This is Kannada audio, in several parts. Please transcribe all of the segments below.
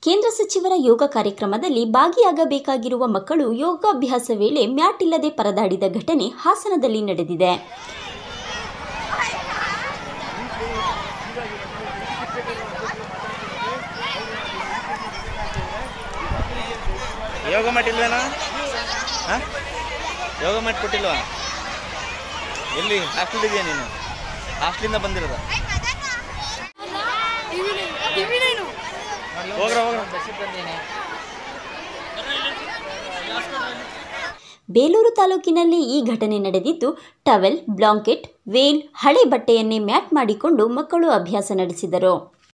ಕೇಂದ್ರ ಸಚಿವರ ಯೋಗ ಕಾರ್ಯಕ್ರಮದಲ್ಲಿ ಭಾಗಿಯಾಗಬೇಕಾಗಿರುವ ಮಕ್ಕಳು ಯೋಗಾಭ್ಯಾಸ ವೇಳೆ ಮ್ಯಾಟ್ ಇಲ್ಲದೆ ಪರದಾಡಿದ ಘಟನೆ ಹಾಸನದಲ್ಲಿ ನಡೆದಿದೆ ಯೋಗ ಮ್ಯಾಟ್ ಇಲ್ವೇನಾ ಹಾಂ ಯೋಗ ಮ್ಯಾಟ್ ಕೊಟ್ಟಿಲ್ವಾ ಎಲ್ಲಿ ಹಾಸ್ಟೆಲ್ ಇದೆಯಾ ನೀನು ಹಾಸ್ಟ್ಲಿಂದ ಬಂದಿರೋದ ಹೋಗ್ರ ಹೋಗ್ರ ಬೇಲೂರು ತಾಲೂಕಿನಲ್ಲಿ ಈ ಘಟನೆ ನಡೆದಿದ್ದು ಟವೆಲ್ ಬ್ಲಾಂಕೆಟ್ ವೇಲ್ ಹಳೆ ಬಟ್ಟೆಯನ್ನೇ ಮ್ಯಾಟ್ ಮಾಡಿಕೊಂಡು ಮಕ್ಕಳು ಅಭ್ಯಾಸ ನಡೆಸಿದರು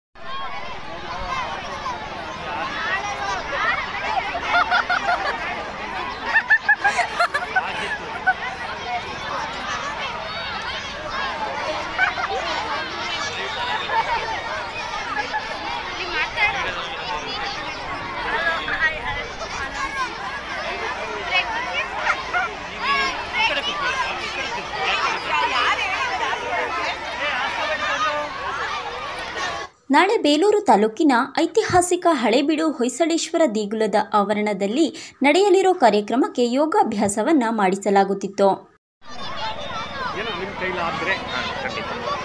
ನಾಳೆ ಬೇಲೂರು ತಾಲೂಕಿನ ಐತಿಹಾಸಿಕ ಹಳೇಬೀಡು ಹೊಯ್ಸಳೇಶ್ವರ ದೇಗುಲದ ಆವರಣದಲ್ಲಿ ನಡೆಯಲಿರೋ ಕಾರ್ಯಕ್ರಮಕ್ಕೆ ಯೋಗಾಭ್ಯಾಸವನ್ನ ಮಾಡಿಸಲಾಗುತ್ತಿತ್ತು ಏನೋ ನಿಮ್ಮ ಕೈಲಾದರೆ ಹಾಂ ಖಂಡಿತ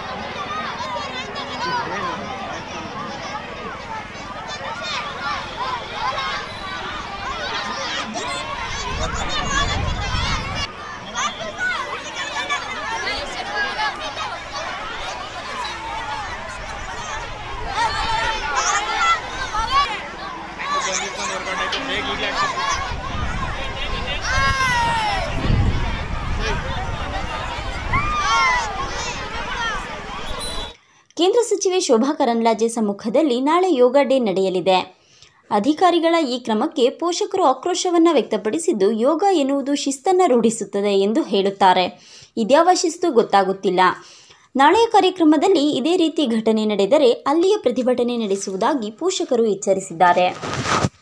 ಕೇಂದ್ರ ಸಚಿವೆ ಶೋಭಾ ಕರಂದ್ಲಾಜೆ ಸಮ್ಮುಖದಲ್ಲಿ ನಾಳೆ ಯೋಗ ಡೇ ನಡೆಯಲಿದೆ ಅಧಿಕಾರಿಗಳ ಈ ಕ್ರಮಕ್ಕೆ ಪೋಷಕರು ಆಕ್ರೋಶವನ್ನು ವ್ಯಕ್ತಪಡಿಸಿದ್ದು ಯೋಗ ಎನ್ನುವುದು ಶಿಸ್ತನ್ನು ರೂಢಿಸುತ್ತದೆ ಎಂದು ಹೇಳುತ್ತಾರೆ ಇದ್ಯಾವ ಶಿಸ್ತು ಗೊತ್ತಾಗುತ್ತಿಲ್ಲ ನಾಳೆಯ ಕಾರ್ಯಕ್ರಮದಲ್ಲಿ ಇದೇ ರೀತಿ ಘಟನೆ ನಡೆದರೆ ಅಲ್ಲಿಯ ಪ್ರತಿಭಟನೆ ನಡೆಸುವುದಾಗಿ ಪೋಷಕರು ಎಚ್ಚರಿಸಿದ್ದಾರೆ